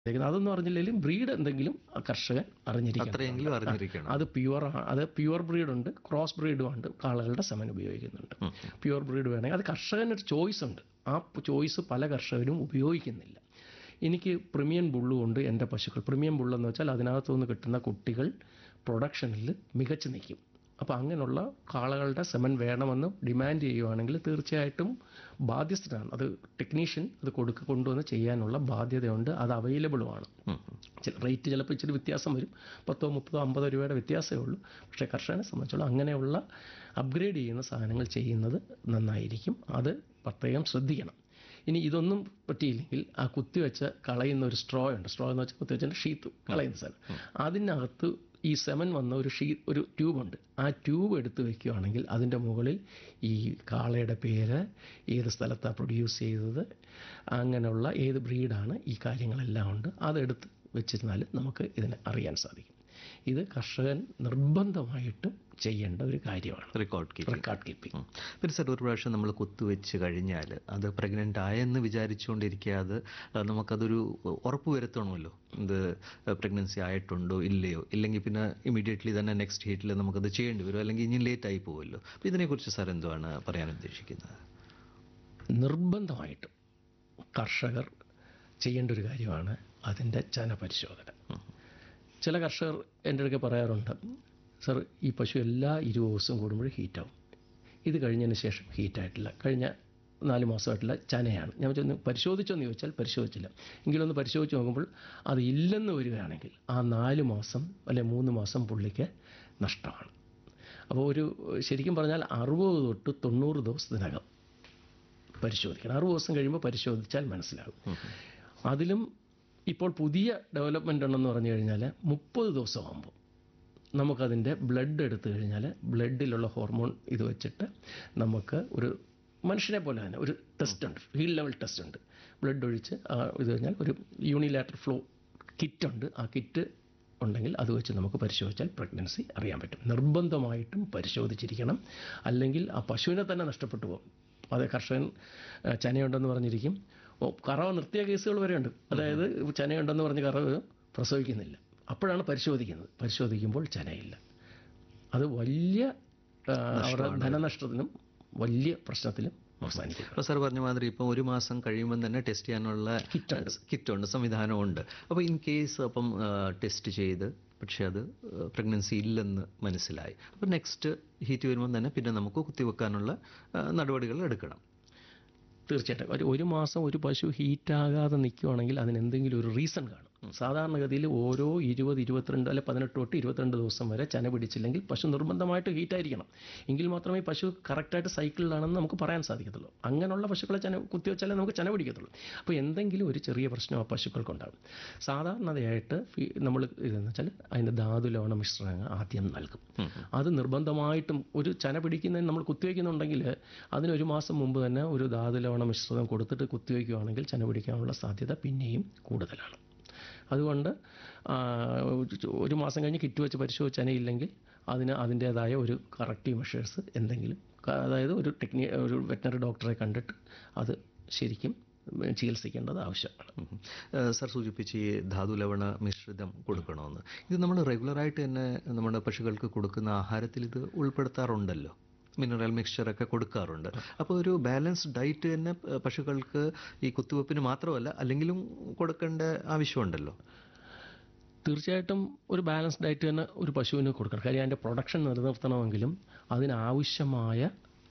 ചെയ്തേക്കുന്നത്. അതൊന്നും അറിഞ്ഞില്ലെങ്കിലും ബ്രീഡ് എന്തെങ്കിലും ആ കർഷകൻ അറിഞ്ഞിരിക്കണം അത്രയെങ്കിലും അറിഞ്ഞിരിക്കണം അത് പ്യുവർ അത് പ്യുവർ ബ്രീഡ് ഉണ്ട് ക്രോസ് ബ്രീഡും ഉണ്ട് കാളകളുടെ സെമൻ ഉപയോഗിക്കുന്നുണ്ട് പ്യുവർ ബ്രീഡ് വേണമെങ്കിൽ അത് കർഷകനൊരു ചോയ്സ് ഉണ്ട് ആ ചോയ്സ് പല കർഷകരും ഉപയോഗിക്കുന്നില്ല എനിക്ക് പ്രീമിയം ബുള്ളും ഉണ്ട് എൻ്റെ പശുക്കൾ പ്രീമിയം ബുള്ളെന്ന് വെച്ചാൽ അതിനകത്തുനിന്ന് കിട്ടുന്ന കുട്ടികൾ പ്രൊഡക്ഷനിൽ മികച്ചു നിൽക്കും അപ്പോൾ അങ്ങനെയുള്ള കാളകളുടെ സെമൻ വേണമെന്ന് ഡിമാൻഡ് ചെയ്യുവാണെങ്കിൽ തീർച്ചയായിട്ടും ബാധ്യസ്ഥനാണ് അത് ടെക്നീഷ്യൻ അത് കൊടുക്ക കൊണ്ടുവന്ന് ചെയ്യാനുള്ള ബാധ്യതയുണ്ട് അത് അവൈലബിളുമാണ് ചില റേറ്റ് ചിലപ്പോൾ ഇച്ചിരി വ്യത്യാസം വരും പത്തോ മുപ്പതോ അമ്പതോ രൂപയുടെ വ്യത്യാസമേ ഉള്ളൂ പക്ഷേ കർഷകനെ സംബന്ധിച്ചോളം അങ്ങനെയുള്ള അപ്ഗ്രേഡ് ചെയ്യുന്ന സാധനങ്ങൾ ചെയ്യുന്നത് നന്നായിരിക്കും അത് പ്രത്യേകം ശ്രദ്ധിക്കണം ഇനി ഇതൊന്നും പറ്റിയില്ലെങ്കിൽ ആ കുത്തിവെച്ച് കളയുന്ന ഒരു സ്ട്രോ ഉണ്ട് സ്ട്രോ എന്ന് വെച്ചാൽ കുത്തിവെച്ചതിൻ്റെ ഷീത്ത് കളയുന്ന സാധനം അതിനകത്ത് ഈ സെമൻ വന്ന ഒരു ഷീ ഒരു ട്യൂബുണ്ട് ആ ട്യൂബ് എടുത്ത് വെക്കുകയാണെങ്കിൽ അതിൻ്റെ മുകളിൽ ഈ കാളയുടെ പേര് ഏത് സ്ഥലത്താണ് പ്രൊഡ്യൂസ് ചെയ്തത് അങ്ങനെയുള്ള ഏത് ബ്രീഡാണ് ഈ കാര്യങ്ങളെല്ലാം ഉണ്ട് അതെടുത്ത് വെച്ചിരുന്നാൽ നമുക്ക് ഇതിനെ അറിയാൻ സാധിക്കും ഇത് കർഷകൻ നിർബന്ധമായിട്ടും ചെയ്യേണ്ട ഒരു കാര്യമാണ് റെക്കോർഡ് കീപ്പ് റെക്കോർഡ് കീപ്പിംഗ് പിന്നെ സാർ ഒരു പ്രാവശ്യം നമ്മൾ കുത്തുവെച്ച് കഴിഞ്ഞാൽ അത് പ്രഗ്നൻ്റ് ആയെന്ന് വിചാരിച്ചുകൊണ്ടിരിക്കാതെ ആ, നമുക്കതൊരു ഉറപ്പ് വരുത്തണമല്ലോ ഇത് പ്രഗ്നൻസി ആയിട്ടുണ്ടോ ഇല്ലയോ ഇല്ലെങ്കിൽ പിന്നെ ഇമീഡിയറ്റ്ലി തന്നെ നെക്സ്റ്റ് ഹീറ്റിൽ നമുക്കത് ചെയ്യേണ്ടി വരും അല്ലെങ്കിൽ ഇനി ലേറ്റ് ആയി പോകുമല്ലോ അപ്പോൾ ഇതിനെക്കുറിച്ച് സാർ എന്തുവാണ് പറയാൻ ഉദ്ദേശിക്കുന്നത് നിർബന്ധമായിട്ടും കർഷകർ ചെയ്യേണ്ട ഒരു കാര്യമാണ് അതിൻ്റെ ചന പരിശോധന ചില കർഷകർ എൻ്റെ അടുക്കെ പറയാറുണ്ട് സർ ഈ പശു എല്ലാ ഇരുപത് ദിവസവും കൂടുമ്പോഴും ഹീറ്റാവും ഇത് കഴിഞ്ഞതിന് ശേഷം ഹീറ്റായിട്ടില്ല കഴിഞ്ഞ നാല് മാസമായിട്ടുള്ള ചനയാണ് ഞാൻ ചെന്ന് പരിശോധിച്ചോന്ന് ചോദിച്ചാൽ പരിശോധിച്ചില്ല എങ്കിലൊന്ന് പരിശോധിച്ച് നോക്കുമ്പോൾ അത് ഇല്ലെന്ന് വരികയാണെങ്കിൽ ആ നാല് മാസം അല്ലെ മൂന്ന് മാസം പുള്ളിക്ക് നഷ്ടമാണ് അപ്പോൾ ഒരു ശരിക്കും പറഞ്ഞാൽ അറുപത് തൊട്ട് തൊണ്ണൂറ് ദിവസത്തിനകം പരിശോധിക്കണം അറുപത് ദിവസം കഴിയുമ്പോൾ പരിശോധിച്ചാൽ മനസ്സിലാകും അതിലും ഇപ്പോൾ പുതിയ ഡെവലപ്മെൻ്റ് ഉണ്ടെന്ന് പറഞ്ഞു കഴിഞ്ഞാൽ മുപ്പത് ദിവസമാകുമ്പോൾ നമുക്കതിൻ്റെ ബ്ലഡ് എടുത്തു കഴിഞ്ഞാൽ ബ്ലഡിലുള്ള ഹോർമോൺ ഇത് വെച്ചിട്ട് നമുക്ക് ഒരു മനുഷ്യനെ പോലെ തന്നെ ഒരു ടെസ്റ്റ് ഉണ്ട് ഹീൽ ലെവൽ ടെസ്റ്റ് ഉണ്ട് ബ്ലഡ് ഒഴിച്ച് ആ ഇത് കഴിഞ്ഞാൽ ഒരു യൂണിലാറ്റർ ഫ്ലോ കിറ്റ് ഉണ്ട് ആ കിറ്റ് ഉണ്ടെങ്കിൽ അത് വെച്ച് നമുക്ക് പരിശോധിച്ചാൽ പ്രഗ്നൻസി അറിയാൻ പറ്റും നിർബന്ധമായിട്ടും പരിശോധിച്ചിരിക്കണം അല്ലെങ്കിൽ ആ പശുവിനെ തന്നെ നഷ്ടപ്പെട്ടു പോകും അത് കർഷകൻ ആ, ചനയുണ്ടെന്ന് പറഞ്ഞിരിക്കും ഓ കറവ നിർത്തിയ കേസുകൾ വരെയുണ്ട് അതായത് ചനയുണ്ടെന്ന് പറഞ്ഞ് കറവ് പ്രസവിക്കുന്നില്ല അപ്പോഴാണ് പരിശോധിക്കുന്നത് പരിശോധിക്കുമ്പോൾ ചനയില്ല അത് വലിയ ആ, അവരുടെ ധനനഷ്ടത്തിനും വലിയ പ്രശ്നത്തിലും അവസാനിക്കും അപ്പോൾ സാർ പറഞ്ഞ മാതിരി ഇപ്പം ഒരു മാസം കഴിയുമ്പോൾ തന്നെ ടെസ്റ്റ് ചെയ്യാനുള്ള കിറ്റുണ്ട്. കിറ്റുണ്ട് സംവിധാനമുണ്ട് അപ്പോൾ ഇൻ കേസ് അപ്പം ടെസ്റ്റ് ചെയ്ത് പക്ഷേ അത് പ്രഗ്നൻസി ഇല്ലെന്ന് മനസ്സിലായി അപ്പോൾ നെക്സ്റ്റ് ഹീറ്റ് വരുമ്പോൾ തന്നെ പിന്നെ നമുക്ക് കുത്തിവെക്കാനുള്ള ആ, നടപടികൾ എടുക്കണം തീർച്ചയായിട്ടും ഒരു ഒരു മാസം ഒരു പശു ഹീറ്റാകാതെ നിൽക്കുവാണെങ്കിൽ അതിന് എന്തെങ്കിലും ഒരു റീസൺ കാണും സാധാരണഗതിയിൽ ഓരോ ഇരുപത് ഇരുപത്തിരണ്ട് അല്ലെ പതിനെട്ട് തൊട്ട് ഇരുപത്തിരണ്ട് ദിവസം വരെ ചന പിടിച്ചില്ലെങ്കിൽ പശു നിർബന്ധമായിട്ട് ഹീറ്റായിരിക്കണം എങ്കിൽ മാത്രമേ ഈ പശു കറക്റ്റായിട്ട് സൈക്കിളിലാണെന്ന് നമുക്ക് പറയാൻ സാധിക്കത്തുള്ളൂ അങ്ങനെയുള്ള പശുക്കളെ ചന കുത്തിവെച്ചാലേ നമുക്ക് ചന പിടിക്കത്തുള്ളൂ അപ്പോൾ എന്തെങ്കിലും ഒരു ചെറിയ പ്രശ്നം ആ പശുക്കൾക്കുണ്ടാകും സാധാരണതയായിട്ട് ഫീ- നമ്മൾ ഇതെന്ന് വെച്ചാൽ അതിൻ്റെ ധാതു ലവണ മിശ്രണങ്ങൾ ആദ്യം നൽകും അത് നിർബന്ധമായിട്ടും ഒരു ചന പിടിക്കുന്നതിന് നമ്മൾ കുത്തിവെക്കുന്നുണ്ടെങ്കിൽ അതിനൊരു മാസം മുമ്പ് തന്നെ ഒരു ധാതുലവണ മിശ്രിതം കൊടുത്തിട്ട് കുത്തിവെക്കുകയാണെങ്കിൽ ചന പിടിക്കാനുള്ള സാധ്യത പിന്നെയും കൂടുതലാണ് അതുകൊണ്ട് ആ, ഒരു മാസം കഴിഞ്ഞ് കിറ്റ് വെച്ച് പരിശോധിച്ച് ചനയില്ലെങ്കിൽ അതിന് അതിൻ്റേതായ ഒരു കറക്റ്റീവ് മെഷേഴ്സ് എന്തെങ്കിലും ക- അതായത് ഒരു ടെക്നി ഒരു വെറ്റനറി ഡോക്ടറെ കണ്ടിട്ട് അത് ശരിക്കും ചികിത്സിക്കേണ്ടത് ആവശ്യമാണ് ഉം. ഏഹ് സാർ സൂചിപ്പിച്ച് ഈ ധാതു ലവണ മിശ്രിതം കൊടുക്കണമെന്ന് ഇത് നമ്മൾ റെഗുലറായിട്ട് തന്നെ നമ്മുടെ പശുക്കൾക്ക് കൊടുക്കുന്ന ആഹാരത്തിൽ ഇത് ഉൾപ്പെടുത്താറുണ്ടല്ലോ മിനറൽ മിക്സ്ചറൊക്കെ കൊടുക്കാറുണ്ട് അപ്പോൾ ഒരു ബാലൻസ്ഡ് ഡയറ്റ് തന്നെ ഏഹ് പശുക്കൾക്ക് ഈ കുത്തിവെപ്പിന് മാത്രമല്ല അല്ലെങ്കിലും കൊടുക്കേണ്ട ആവശ്യമുണ്ടല്ലോ തീർച്ചയായിട്ടും ഒരു ബാലൻസ് ഡയറ്റ് തന്നെ ഒരു പശുവിന് കൊടുക്കണം കാര്യം അതിൻ്റെ പ്രൊഡക്ഷൻ നിലനിർത്തണമെങ്കിലും അതിനാവശ്യമായ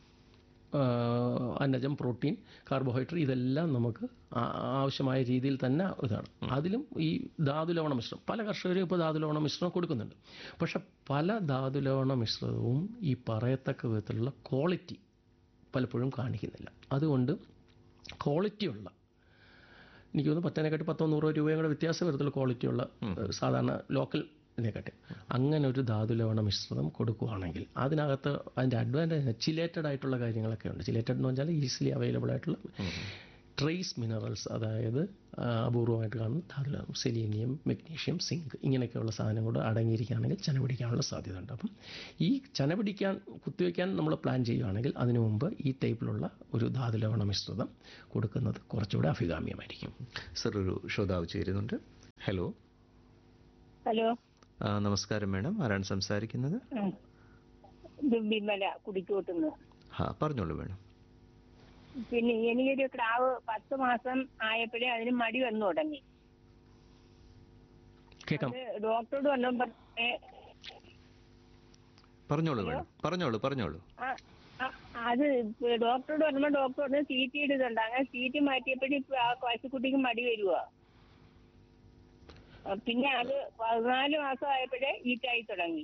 ആ, അന്നജം പ്രോട്ടീൻ കാർബോഹൈഡ്രേറ്റ് ഇതെല്ലാം നമുക്ക് ആ- ആവശ്യമായ രീതിയിൽ തന്നെ ഇതാണ് അതിലും ഈ ധാതുലവണ മിശ്രം പല കർഷകരും ഇപ്പോൾ ധാതുലവണ മിശ്രം കൊടുക്കുന്നുണ്ട് പക്ഷെ പല ധാതുലവണ മിശ്രിതവും ഈ പറയത്തക്ക വിധത്തിലുള്ള ക്വാളിറ്റി പലപ്പോഴും കാണിക്കുന്നില്ല അതുകൊണ്ട് ക്വാളിറ്റിയുള്ള എനിക്ക് തോന്നുന്നു പത്തേനെക്കാട്ടി പത്തോ നൂറോ രൂപയും കൂടെ വ്യത്യാസം വരത്തുള്ള ക്വാളിറ്റിയുള്ള ഏഹ്, സാധാരണ ലോക്കൽ ഇതിനെക്കാട്ടി അങ്ങനെ ഒരു ധാതുലവണ മിശ്രിതം കൊടുക്കുകയാണെങ്കിൽ അതിനകത്ത് അതിൻ്റെ അഡ്വാൻറ്റേജ് ചിലേറ്റഡ് ആയിട്ടുള്ള കാര്യങ്ങളൊക്കെ ഉണ്ട് ചിലേറ്റഡ് എന്ന് പറഞ്ഞാൽ ഈസിലി അവൈലബിൾ ആയിട്ടുള്ള ട്രേസ് മിനറൽസ് അതായത് ആ, അപൂർവമായിട്ട് കാണുന്ന ധാതുലവണം സെലീനിയം മെഗ്നീഷ്യം സിങ്ക് ഇങ്ങനെയൊക്കെയുള്ള സാധനം കൂടെ അടങ്ങിയിരിക്കുകയാണെങ്കിൽ ചന പിടിക്കാനുള്ള സാധ്യത ഉണ്ട് അപ്പം ഈ ചന പിടിക്കാൻ കുത്തിവെക്കാൻ നമ്മൾ പ്ലാൻ ചെയ്യുകയാണെങ്കിൽ അതിനു മുമ്പ് ഈ ടൈപ്പിലുള്ള ഒരു ധാതുലവണ മിശ്രിതം കൊടുക്കുന്നത് കുറച്ചുകൂടെ അഭികാമ്യമായിരിക്കും സർ ഒരു ശ്രോതാവ് ചേരുന്നുണ്ട് ഹലോ ഹലോ ആ, നമസ്കാരം മാഡം ആരാണ് സംസാരിക്കുന്നത് ഉം. ഇത് വിമല കുടിക്കോട്ടുന്ന് ആ പറഞ്ഞോളൂ മാഡം പിന്നെ എനിക്കൊരു ക്രാവ് പത്ത് മാസം ആയപ്പോഴേ അതിന് മടി വന്നു തുടങ്ങി കേൾക്കാം അത് ഡോക്ടറോട് വന്നപ്പോ പറഞ്ഞേ, പറഞ്ഞോളൂ മാഡം പറഞ്ഞോളൂ പറഞ്ഞോളൂ ആ, ആ, അത് ഡോക്ടറോട് വന്നപ്പോ ഡോക്ടർ പറഞ്ഞ് സീറ്റ് ഇടുന്നുണ്ട് അങ്ങനെ സീറ്റ് മാറ്റിയപ്പോഴും ഇപ്പൊ ആ പശുക്കുട്ടിക്ക് മടി വരുവാ ആ, പിന്നെ അത് പതിനാല് മാസം ആയപ്പോഴേ ഈറ്റായി തുടങ്ങി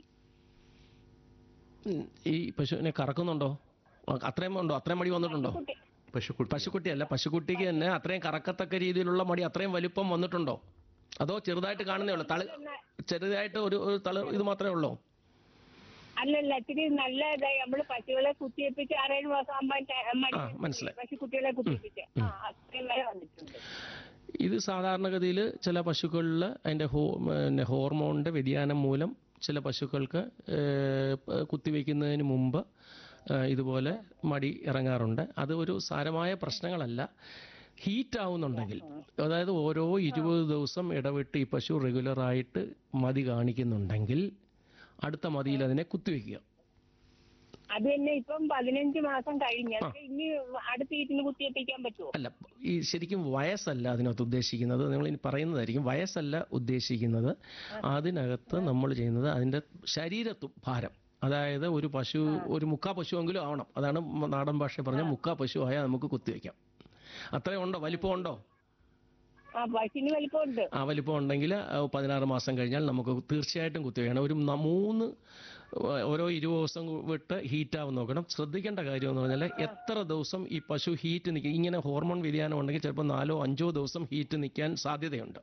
ഉം, ഈ പശുവിനെ കറക്കുന്നുണ്ടോ ആ, അത്രയും ഉണ്ടോ അത്രയും മടി വന്നിട്ടുണ്ടോ കുട്ടി പശുക്കുട്ടി പശുക്കുട്ടിയല്ല പശുക്കുട്ടിക്ക് തന്നെ അത്രയും കറക്കത്തക്ക രീതിയിലുള്ള മടി അത്രയും വലിപ്പം വന്നിട്ടുണ്ടോ അതോ ചെറുതായിട്ട് കാണുന്നേ ഉള്ളൂ തള് ചെറുതായിട്ട് ഒരു ഒരു തള് ഇത് മാത്രമേ ഉള്ളൂ അല്ലല്ല ഇത്തിരി നല്ല ഇതായി നമ്മള് പശുക്കളെ കുത്തിവെപ്പിച്ച് ആറേഴ് മാസം ആകുമ്പോ ത- മടി ആ, മനസ്സിലായി. പശുക്കുട്ടികളെ കുത്തിവെപ്പിച്ച് ആ അത്രയും വരെ വന്നിട്ടുണ്ട് ഇത് സാധാരണഗതിയിൽ ചില പശുക്കളിൽ അതിൻ്റെ ഹോ പിന്നെ ഹോർമോണിൻ്റെ വ്യതിയാനം മൂലം ചില പശുക്കൾക്ക് ഏഹ്, പ- കുത്തിവെക്കുന്നതിന് മുമ്പ് ഏഹ്, ഇതുപോലെ മടി ഇറങ്ങാറുണ്ട് അത് ഒരു സാരമായ പ്രശ്നങ്ങളല്ല ഹീറ്റ് ആവുന്നുണ്ടെങ്കിൽ അതായത് ഓരോ ഇരുപത് ദിവസം ഇടവിട്ട് ഈ പശു റെഗുലറായിട്ട് മതി കാണിക്കുന്നുണ്ടെങ്കിൽ അടുത്ത മതിയിൽ അതിനെ കുത്തിവെക്കുക അത് തന്നെ ഇപ്പം പതിനഞ്ച് മാസം കഴിഞ്ഞ് അതൊക്കെ ഇനി അടുത്ത ഈറ്റിന് കുത്തിവെപ്പിക്കാൻ പറ്റുമോ അല്ല ഈ ശരിക്കും വയസ്സല്ല അതിനകത്ത് ഉദ്ദേശിക്കുന്നത് നിങ്ങൾ ഇനി പറയുന്നതായിരിക്കും വയസ്സല്ല ഉദ്ദേശിക്കുന്നത് അതിനകത്ത് നമ്മൾ ചെയ്യുന്നത് അതിൻ്റെ ശരീരത്തു ഭാരം അതായത് ഒരു പശു ഒരു മുക്കാ പശുവെങ്കിലും ആവണം അതാണ് മ- നാടൻ ഭാഷ പറഞ്ഞ മുക്കാ പശു ആയാൽ നമുക്ക് കുത്തിവെക്കാം അത്രയും ഉണ്ടോ വലിപ്പം ഉണ്ടോ ആ പശുവിന് വലിപ്പമുണ്ട് ആ വലിപ്പം ഉണ്ടെങ്കിൽ ആ, പതിനാറ് മാസം കഴിഞ്ഞാൽ നമുക്ക് തീർച്ചയായിട്ടും കുത്തിവെക്കണം ഒരു ന- മൂന്ന് ഏഹ്, ഓരോ ഇരുപത് ദിവസം വിട്ട് ഹീറ്റ് ആവും നോക്കണം ശ്രദ്ധിക്കേണ്ട കാര്യം എന്ന് പറഞ്ഞാൽ എത്ര ദിവസം ഈ പശു ഹീറ്റ് നിൽക്കും ഇങ്ങനെ ഹോർമോൺ വ്യതിയാനം ഉണ്ടെങ്കിൽ ചിലപ്പോൾ നാലോ അഞ്ചോ ദിവസം ഹീറ്റ് നിൽക്കാൻ സാധ്യതയുണ്ട്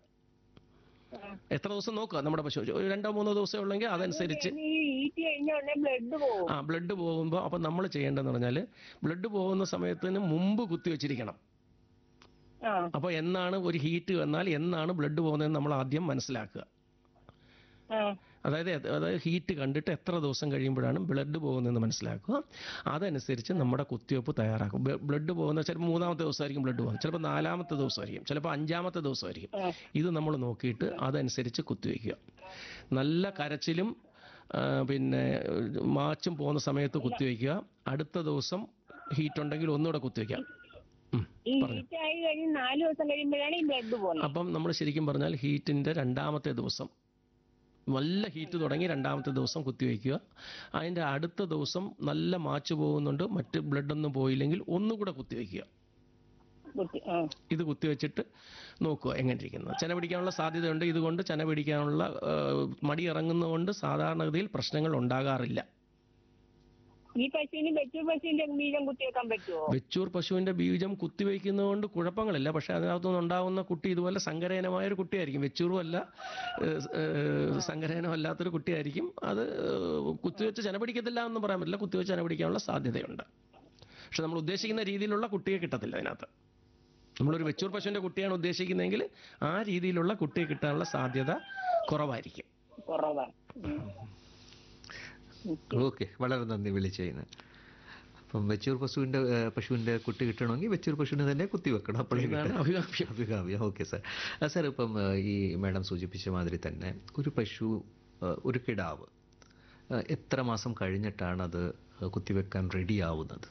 എത്ര ദിവസം നോക്കുക നമ്മുടെ പശു ഒരു രണ്ടോ മൂന്നോ ദിവസം ഉള്ളെങ്കിൽ അതനുസരിച്ച് ഇനി ഈ ഈറ്റ് കഴിഞ്ഞ ഉടനെ ബ്ലഡ് പോകും ആ ബ്ലഡ് പോകുമ്പോൾ അപ്പം നമ്മൾ ചെയ്യേണ്ടതെന്ന് പറഞ്ഞാൽ ബ്ലഡ് പോകുന്ന സമയത്തിന് മുമ്പ് കുത്തിവെച്ചിരിക്കണം ആ അപ്പോൾ എന്നാണ് ഒരു ഹീറ്റ് വന്നാൽ എന്നാണ് ബ്ലഡ് പോകുന്നതെന്ന് നമ്മൾ ആദ്യം മനസ്സിലാക്കുക ആ അതായത് എ- അതായത് ഹീറ്റ് കണ്ടിട്ട് എത്ര ദിവസം കഴിയുമ്പോഴാണ് ബ്ലഡ് പോകുന്നതെന്ന് മനസ്സിലാക്കുക അതനുസരിച്ച് നമ്മുടെ കുത്തിവെപ്പ് തയ്യാറാക്കും ബ്ല- ബ്ലഡ് പോകുന്ന ചിലപ്പോൾ മൂന്നാമത്തെ ദിവസമായിരിക്കും ബ്ലഡ് പോകുന്നത് ചിലപ്പോൾ നാലാമത്തെ ദിവസമായിരിക്കും ചിലപ്പോൾ അഞ്ചാമത്തെ ദിവസമായിരിക്കും ആ. ഇത് നമ്മൾ നോക്കിയിട്ട് അതനുസരിച്ച് കുത്തിവെക്കുക നല്ല കരച്ചിലും ആ, പിന്നെ മാച്ചും പോകുന്ന സമയത്ത് കുത്തിവെക്കുക അടുത്ത ദിവസം ഹീറ്റ് ഉണ്ടെങ്കിൽ ഒന്നുകൂടെ കുത്തിവെക്കാം ഉം. ഈ ഹീറ്റ് ആയി കഴിഞ്ഞ് നാല് ദിവസം കഴിയുമ്പോഴാണ് ഈ ബ്ലഡ് പോകുന്നത് അപ്പം നമ്മൾ ശരിക്കും പറഞ്ഞാൽ ഹീറ്റിൻ്റെ രണ്ടാമത്തെ ദിവസം നല്ല ഹീറ്റ് തുടങ്ങി രണ്ടാമത്തെ ദിവസം കുത്തിവെക്കുക അതിൻ്റെ അടുത്ത ദിവസം നല്ല മാച്ച് പോകുന്നുണ്ട് മറ്റ് ബ്ലഡൊന്നും പോയില്ലെങ്കിൽ ഒന്നുകൂടെ കുത്തിവെക്കുക കുത്തി ആ ഇത് കുത്തിവെച്ചിട്ട് നോക്കുക എങ്ങനെ ഇരിക്കുന്നത് ചെന പിടിക്കാനുള്ള സാധ്യതയുണ്ട് ഇതുകൊണ്ട് ചെന പിടിക്കാനുള്ള ആ, മടി ഇറങ്ങുന്നതുകൊണ്ട് സാധാരണഗതിയിൽ പ്രശ്നങ്ങൾ ഉണ്ടാകാറില്ല ഈ പശുവിന് വെച്ചു പശുവിന്റെ ബീജം കുത്തിവെക്കാൻ പറ്റുമോ വെച്ചൂർ പശുവിൻ്റെ ബീജം കുത്തിവെക്കുന്നതുകൊണ്ട് കുഴപ്പങ്ങളില്ല പക്ഷേ അതിനകത്തുനിന്ന് ഉണ്ടാകുന്ന കുട്ടി ഇതുപോലെ സങ്കരയനമായ ഒരു കുട്ടിയായിരിക്കും വെച്ചൂറും അല്ല ഏഹ്, ഏഹ്, സങ്കരയനം അല്ലാത്തൊരു കുട്ടിയായിരിക്കും അത് ഏഹ്, കുത്തിവെച്ച് ചെന പിടിക്കത്തില്ല എന്ന് പറയാൻ പറ്റില്ല കുത്തിവെച്ച് ചെന പിടിക്കാനുള്ള സാധ്യതയുണ്ട് പക്ഷെ നമ്മൾ ഉദ്ദേശിക്കുന്ന രീതിയിലുള്ള കുട്ടിയെ കിട്ടത്തില്ല അതിനകത്ത് നമ്മളൊരു വെച്ചൂർ പശുവിൻ്റെ കുട്ടിയാണ് ഉദ്ദേശിക്കുന്നതെങ്കിൽ ആ രീതിയിലുള്ള കുട്ടിയെ കിട്ടാനുള്ള സാധ്യത കുറവായിരിക്കും കുറവാണ് ഉം. ഓക്കെ വളരെ നന്ദി വിളിച്ചതിന് അപ്പം വെച്ചൂർ പശുവിൻ്റെ ഏഹ്, പശുവിൻ്റെ കുട്ടി കിട്ടണമെങ്കിൽ വെച്ചൂർ പശുവിനെ തന്നെ കുത്തിവെക്കണം അപ്പോഴേ ഇതാണ് കിട്ടും. അഭികാമ്യം അഭികാമ്യം ഓക്കെ സാർ ആ, സാർ ഇപ്പം ഏഹ്, ഈ മാഡം സൂചിപ്പിച്ച മാതിരി തന്നെ ഒരു പശു ഏഹ്, ഒരു കിടാവ് ഏഹ്, എത്ര മാസം കഴിഞ്ഞിട്ടാണ് അത് കുത്തിവെക്കാൻ റെഡി ആവുന്നത്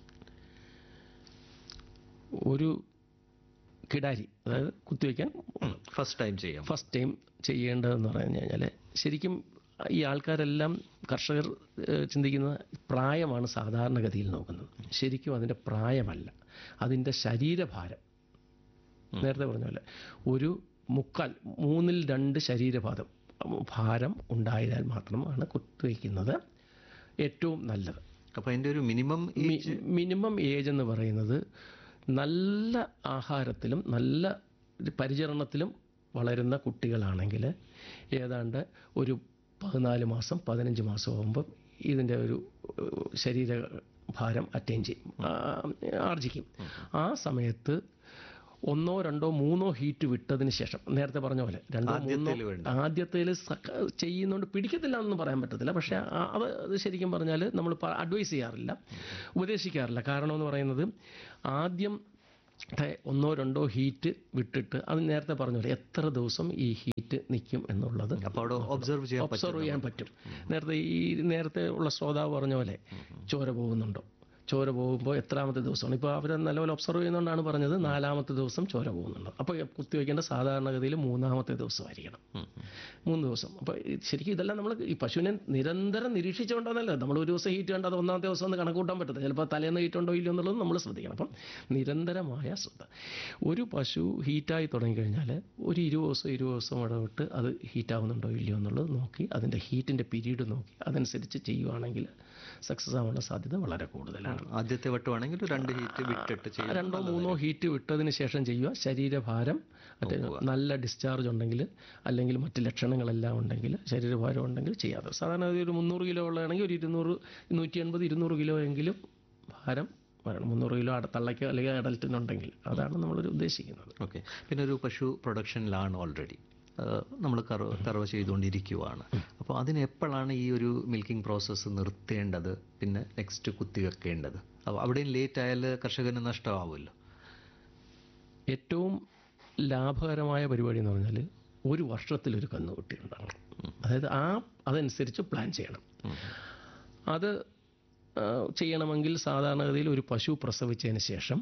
ഒരു കിടാരി അതായത് കുത്തിവെക്കാൻ ഫസ്റ്റ് ടൈം ചെയ്യാം ഫസ്റ്റ് ടൈം ചെയ്യേണ്ടതെന്ന് പറഞ്ഞു കഴിഞ്ഞാൽ ശരിക്കും ഈ ആൾക്കാരെല്ലാം കർഷകർ ഏഹ്, ചിന്തിക്കുന്ന പ്രായമാണ് സാധാരണഗതിയിൽ നോക്കുന്നത് ശരിക്കും അതിൻ്റെ പ്രായമല്ല അതിൻ്റെ ശരീരഭാരം നേരത്തെ പറഞ്ഞ പോലെ ഒരു മുക്കാൽ മൂന്നിൽ രണ്ട് ശരീരഭാരം ഭാരം ഉണ്ടായാൽ മാത്രമാണ് കുത്തിവയ്ക്കുന്നത് ഏറ്റവും നല്ലത് അപ്പം അതിൻ്റെ ഒരു മിനിമം മി- മിനിമം ഏജ് എന്ന് പറയുന്നത് നല്ല ആഹാരത്തിലും നല്ല പരിചരണത്തിലും വളരുന്ന കുട്ടികളാണെങ്കിൽ ഏതാണ്ട് ഒരു പതിനാല് മാസം പതിനഞ്ച് മാസം ആകുമ്പം ഇതിൻ്റെ ഒരു ഏഹ്, ശരീര ഭാരം അറ്റൈൻ ചെയ്യും ആ, ആർജിക്കും ആ സമയത്ത് ഒന്നോ രണ്ടോ മൂന്നോ ഹീറ്റ് വിട്ടതിന് ശേഷം നേരത്തെ പറഞ്ഞ പോലെ രണ്ടോ മൂന്നോ ആദ്യത്തേല് വേണ്ട. ആദ്യത്തേൽ ചെയ്യുന്നതുകൊണ്ട് പിടിക്കത്തില്ല എന്നൊന്നും പറയാൻ പറ്റത്തില്ല പക്ഷേ ആ- അത് അത് ശരിക്കും പറഞ്ഞാൽ നമ്മൾ അഡ്വൈസ് ചെയ്യാറില്ല ഉപദേശിക്കാറില്ല കാരണം എന്ന് പറയുന്നത് ആദ്യം ടെ ഒന്നോ രണ്ടോ ഹീറ്റ് വിട്ടിട്ട് അത് നേരത്തെ പറഞ്ഞ പോലെ എത്ര ദിവസം ഈ ഹീറ്റ് നിൽക്കും എന്നുള്ളത് അപ്പോൾ അവിടെ ഒബ്സർവ് ചെയ്യാൻ പറ്റും ഒബ്സർവ് ചെയ്യാൻ പറ്റും നേരത്തെ ഈ നേരത്തെ ഉള്ള ശ്രോതാവ് പറഞ്ഞ പോലെ ചോര പോകുന്നുണ്ടോ ചോര പോകുമ്പോൾ എത്രാമത്തെ ദിവസമാണ് ഇപ്പോൾ അവർ നല്ലപോലെ ഒബ്സർവ് ചെയ്യുന്നതുകൊണ്ടാണ് പറഞ്ഞത് നാലാമത്തെ ദിവസം ചോര പോകുന്നുണ്ട് അപ്പോൾ കുത്തിവെക്കേണ്ട സാധാരണഗതിയിൽ മൂന്നാമത്തെ ദിവസമായിരിക്കണം മൂന്ന് ദിവസം അപ്പോൾ ശരിക്കും ഇതെല്ലാം നമ്മൾ ഈ പശുവിനെ നിരന്തരം നിരീക്ഷിച്ചുകൊണ്ടാണല്ലോ നമ്മൾ ഒരു ദിവസം ഹീറ്റ് കണ്ട് അത് ഒന്നാമത്തെ ദിവസം ഒന്ന് കണക്ക് കൂട്ടാൻ പറ്റത്തില്ല ചിലപ്പോൾ തലേന്ന് ഹീറ്റ് ഉണ്ടോ ഇല്ലയോ എന്നുള്ളത് നമ്മൾ ശ്രദ്ധിക്കണം അപ്പം നിരന്തരമായ ശ്രദ്ധ ഒരു പശു ഹീറ്റായി തുടങ്ങിക്കഴിഞ്ഞാൽ ഒരു ഇരുപത് ദിവസം ഇരുപത് ദിവസം ഇടവിട്ട് അത് ഹീറ്റാവുന്നുണ്ടോ ഇല്ലയോ എന്നുള്ളത് നോക്കി അതിൻ്റെ ഹീറ്റിൻ്റെ പീരീഡ് നോക്കി അതനുസരിച്ച് ചെയ്യുവാണെങ്കിൽ സക്സസ് ആവാനുള്ള സാധ്യത വളരെ കൂടുതലാണ് ആദ്യത്തെ വട്ടമാണെങ്കിൽ ഒരു രണ്ട് ഹീറ്റ് വിട്ടിട്ട് ചെയ്യും രണ്ടോ മൂന്നോ ഹീറ്റ് വിട്ടതിന് ശേഷം ചെയ്യുക ശരീരഭാരം മറ്റേ നല്ല ഡിസ്ചാർജ് ഉണ്ടെങ്കിൽ അല്ലെങ്കിൽ മറ്റ് ലക്ഷണങ്ങളെല്ലാം ഉണ്ടെങ്കിൽ ശരീരഭാരം ഉണ്ടെങ്കിൽ ചെയ്യാതെ സാധാരണ ഒരു മുന്നൂറ് കിലോ ഉള്ളതാണെങ്കിൽ ഒരു ഇരുന്നൂറ് നൂറ്റി എൺപത് ഇരുന്നൂറ് കിലോ എങ്കിലും ഭാരം വരണം മുന്നൂറ് കിലോ അട തള്ളയ്ക്കോ അല്ലെങ്കിൽ അഡൽറ്റിനുണ്ടെങ്കിൽ അതാണ് നമ്മളൊരു ഉദ്ദേശിക്കുന്നത് ഓക്കെ പിന്നെ ഒരു പശു പ്രൊഡക്ഷനിലാണ് ഓൾറെഡി നമ്മൾ കറവ് കറവ് ചെയ്തുകൊണ്ടിരിക്കുവാണ് അപ്പോൾ അതിന് എപ്പോഴാണ് ഈ ഒരു മിൽക്കിംഗ് പ്രോസസ്സ് നിർത്തേണ്ടത് പിന്നെ നെക്സ്റ്റ് കുത്തിവെക്കേണ്ടത് അപ്പോൾ അവിടെയും ലേറ്റ് ആയാൽ കർഷകന് നഷ്ടമാവുമല്ലോ ഏറ്റവും ലാഭകരമായ പരിപാടി എന്ന് പറഞ്ഞാൽ ഒരു വർഷത്തിലൊരു കന്നുകുട്ടി ഉണ്ടാകണം അതായത് ആ അതനുസരിച്ച് പ്ലാൻ ചെയ്യണം അത് ആ, ചെയ്യണമെങ്കിൽ സാധാരണഗതിയിൽ ഒരു പശു പ്രസവിച്ചതിന് ശേഷം